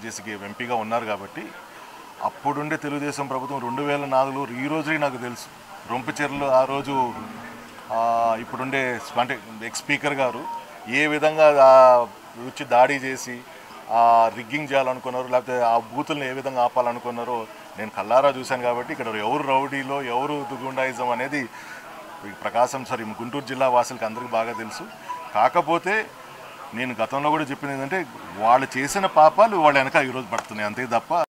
చేసి ఎంపీగా ఉన్నారు కాబట్టి అప్పుడుండే తెలుగుదేశం ప్రభుత్వం రెండు వేల నాలుగులో ఈ రోజే నాకు తెలుసు రొంపిచెర్లు ఆ రోజు ఆ, ఇప్పుడుండే అంటే ఎక్స్ స్పీకర్ గారు ఏ విధంగా ఆ వచ్చి దాడి చేసి ఆ రిగ్గింగ్ చేయాలనుకున్నారు లేకపోతే ఆ బూతుల్ని ఏ విధంగా ఆపాలనుకున్నారో నేను కల్లారా చూశాను కాబట్టి ఇక్కడ ఎవరు రౌడీలో ఎవరు దుగుండాయిజం అనేది ఈ ప్రకాశం సారీ గుంటూరు జిల్లా వాసులకి అందరికీ బాగా తెలుసు కాకపోతే నేను గతంలో కూడా చెప్పింది ఏంటంటే వాళ్ళు చేసిన పాపాలు వాళ్ళ వెనక ఈరోజు పడుతున్నాయి అంతే తప్ప